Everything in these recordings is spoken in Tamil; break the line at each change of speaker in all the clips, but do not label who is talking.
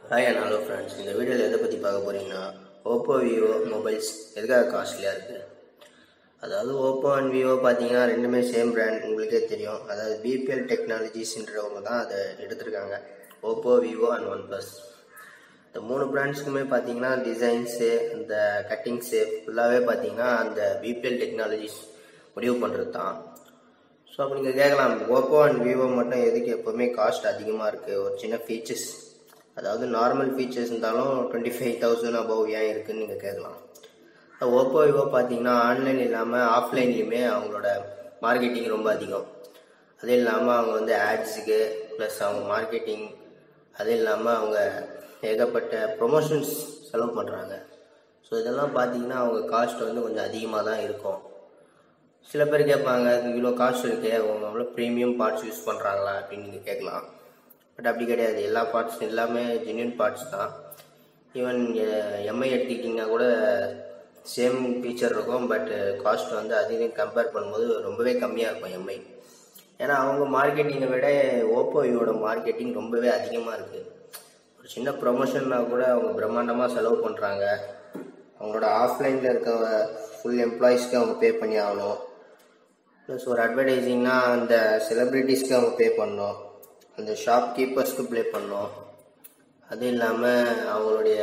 ஹாய் அண்ட் ஹலோ ஃப்ரெண்ட்ஸ் இந்த வீடியோவில் எதை பற்றி பார்க்க போகிறீங்கன்னா ஓப்போ விவோ மொபைல்ஸ் எதுக்காக காஸ்ட்லியாக இருக்குது அதாவது ஓப்போ அண்ட் விவோ பார்த்தீங்கன்னா ரெண்டுமே சேம் பிராண்ட் உங்களுக்கே தெரியும் அதாவது பிபிஎல் டெக்னாலஜிஸ்ன்றவங்க தான் அதை எடுத்திருக்காங்க Oppo Vivo and OnePlus இந்த மூணு பிராண்ட்ஸ்க்குமே பார்த்தீங்கன்னா டிசைன்ஸு இந்த கட்டிங்ஸு ஃபுல்லாகவே பார்த்தீங்கன்னா அந்த பிபிஎல் டெக்னாலஜிஸ் முடிவு பண்ணுறது தான் ஸோ அப்போ நீங்கள் கேட்கலாம் ஓப்போ அண்ட் விவோ மட்டும் எதுக்கு எப்போவுமே காஸ்ட் அதிகமாக இருக்குது ஒரு சின்ன ஃபீச்சர்ஸ் அதாவது நார்மல் ஃபீச்சர்ஸ் இருந்தாலும் டுவெண்ட்டி ஃபைவ் தௌசண்ட் அபவ் ஏன் இருக்குன்னு நீங்கள் கேட்கலாம் ஓப்போ விவோ பார்த்தீங்கன்னா ஆன்லைன் இல்லாமல் ஆஃப்லைன்லேயுமே அவங்களோட மார்க்கெட்டிங் ரொம்ப அதிகம் அது இல்லாமல் அவங்க வந்து ஆட்ஸுக்கு ப்ளஸ் அவங்க மார்க்கெட்டிங் அது இல்லாமல் அவங்க ஏகப்பட்ட ப்ரொமோஷன்ஸ் செலவு பண்ணுறாங்க ஸோ இதெல்லாம் பார்த்தீங்கன்னா அவங்க காஸ்ட் வந்து கொஞ்சம் அதிகமாக தான் இருக்கும் சில பேர் கேட்பாங்க இவ்வளோ காஸ்ட் இருக்கு அவங்க அவ்வளோ ப்ரீமியம் பார்ட்ஸ் யூஸ் பண்ணுறாங்களா அப்படின்னு நீங்கள் கேட்கலாம் பட் அப்படி கிடையாது எல்லா பார்ட்ஸ் எல்லாமே ஜென்யூன் பார்ட்ஸ் தான் ஈவன் எம்ஐ எடுத்துக்கிட்டிங்கன்னா கூட சேம் ஃபீச்சர் இருக்கும் பட் காஸ்ட் வந்து அதிகம் கம்பேர் பண்ணும்போது ரொம்பவே கம்மியாக இருக்கும் எம்ஐ ஏன்னா அவங்க மார்க்கெட்டிங்கை விட ஓப்போ விவோட மார்க்கெட்டிங் ரொம்பவே அதிகமாக இருக்குது ஒரு சின்ன ப்ரொமோஷன்னா கூட அவங்க பிரம்மாண்டமாக செலவு பண்ணுறாங்க அவங்களோட ஆஃப்லைனில் இருக்க ஃபுல் எம்ப்ளாயீஸ்க்கு அவங்க பே பண்ணி ஆகணும் ப்ளஸ் ஒரு அட்வர்டைஸிங்னா அந்த செலிப்ரிட்டிஸ்க்கு அவங்க பே பண்ணணும் அந்த ஷாப் கீப்பர்ஸ்க்கு ப்ளே பண்ணணும் அது இல்லாமல் அவங்களுடைய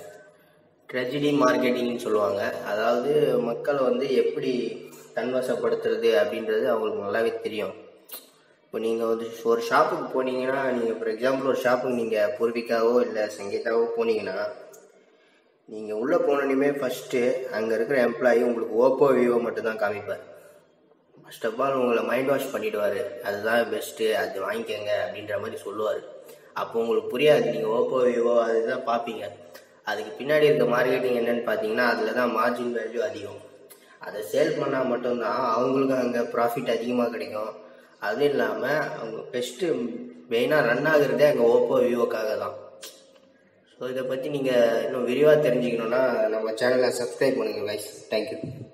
ட்ரெஜடி மார்க்கெட்டிங்னு சொல்லுவாங்க அதாவது மக்களை வந்து எப்படி தன்வசப்படுத்துறது அப்படின்றது அவங்களுக்கு நல்லாவே தெரியும் இப்போ நீங்கள் வந்து ஒரு ஷாப்புக்கு போனீங்கன்னா நீங்கள் ஃபார் எக்ஸாம்பிள் ஒரு ஷாப்புக்கு நீங்கள் பூர்விகாவோ இல்லை சங்கீதாவோ போனீங்கன்னா நீங்கள் உள்ளே போனோடனே ஃபஸ்ட்டு அங்கே இருக்கிற எம்ப்ளாயி உங்களுக்கு ஓப்போ விவோ மட்டும்தான் காமிப்பார் ஃபர்ஸ்ட் ஆஃப் ஆல் உங்களை மைண்ட் வாஷ் பண்ணிடுவார் அதுதான் பெஸ்ட்டு அது வாங்கிக்கோங்க அப்படின்ற மாதிரி சொல்லுவார் அப்போ உங்களுக்கு புரியாது நீங்கள் ஓப்போ விவோ அதுதான் பார்ப்பீங்க அதுக்கு பின்னாடி இருக்க மார்க்கெட்டிங் என்னன்னு பார்த்தீங்கன்னா அதில் தான் மார்ஜின் வேல்யூ அதிகம் அதை சேல் பண்ணால் மட்டும்தான் அவங்களுக்கும் அங்கே ப்ராஃபிட் அதிகமாக கிடைக்கும் அதுவும் இல்லாமல் அவங்க பெஸ்ட்டு மெயினாக ரன் ஆகுறதே அங்கே ஓப்போ விவோக்காக தான் ஸோ இதை பற்றி நீங்கள் இன்னும் விரிவாக தெரிஞ்சுக்கணுன்னா நம்ம சேனலை சப்ஸ்கிரைப் பண்ணுங்கள் கைஸ் தேங்க்யூ